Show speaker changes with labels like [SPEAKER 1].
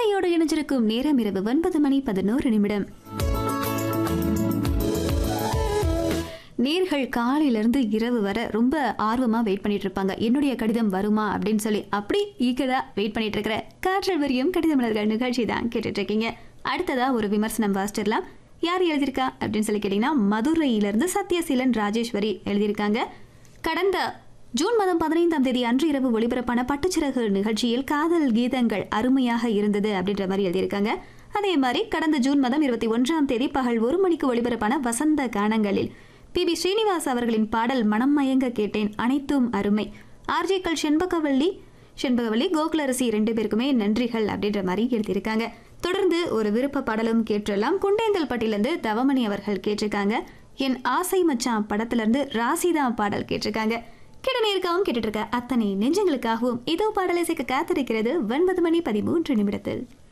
[SPEAKER 1] இசையோடு இணைஞ்சிருக்கும் நேரம் இரவு ஒன்பது மணி பதினோரு நிமிடம் நேர்கள் காலையிலேருந்து இரவு வர ரொம்ப ஆர்வமாக வெயிட் பண்ணிட்டு இருப்பாங்க என்னுடைய கடிதம் வருமா அப்படின்னு சொல்லி அப்படி ஈகரா வெயிட் பண்ணிட்டு இருக்கிற காற்றல் வரியும் கடிதமலர்கள் நிகழ்ச்சி தான் கேட்டுட்டு இருக்கீங்க அடுத்ததா ஒரு விமர்சனம் வாசிச்சிடலாம் யார் எழுதியிருக்கா அப்படின்னு சொல்லி கேட்டிங்கன்னா மதுரையிலிருந்து சத்யசீலன் ராஜேஸ்வரி எழுதியிருக்காங்க கடந்த ஜூன் மாதம் பதினைந்தாம் தேதி அன்று இரவு ஒளிபரப்பான பட்டுச்சிறகு நிகழ்ச்சியில் காதல் கீதங்கள் அருமையாக இருந்தது அப்படின்ற மாதிரி எழுதியிருக்காங்க அதே மாதிரி கடந்த ஜூன் மாதம் இருபத்தி ஒன்றாம் தேதி பகல் ஒரு மணிக்கு ஒளிபரப்பான வசந்த கானங்களில் பி பி ஸ்ரீனிவாஸ் அவர்களின் பாடல் மனம் மயங்க கேட்டேன் அனைத்தும் அருமை ஆர்ஜேக்கள் செண்பகவல்லி செண்பகவல்லி கோகுலரசி ரெண்டு பேருக்குமே நன்றிகள் அப்படின்ற மாதிரி எழுதியிருக்காங்க தொடர்ந்து ஒரு விருப்ப பாடலும் கேட்டுடலாம் குண்டேந்தல் பட்டியிலிருந்து தவமணி அவர்கள் கேட்டிருக்காங்க என் ஆசை மச்சான் படத்துல இருந்து ராசிதா பாடல் கேட்டிருக்காங்க கேட்ட நேருக்காகவும் கேட்டுட்டு இருக்க அத்தனை நெஞ்சங்களுக்காகவும் இதோ பாடலை சேர்க்க காத்திருக்கிறது ஒன்பது மணி பதிமூன்று நிமிடத்தில்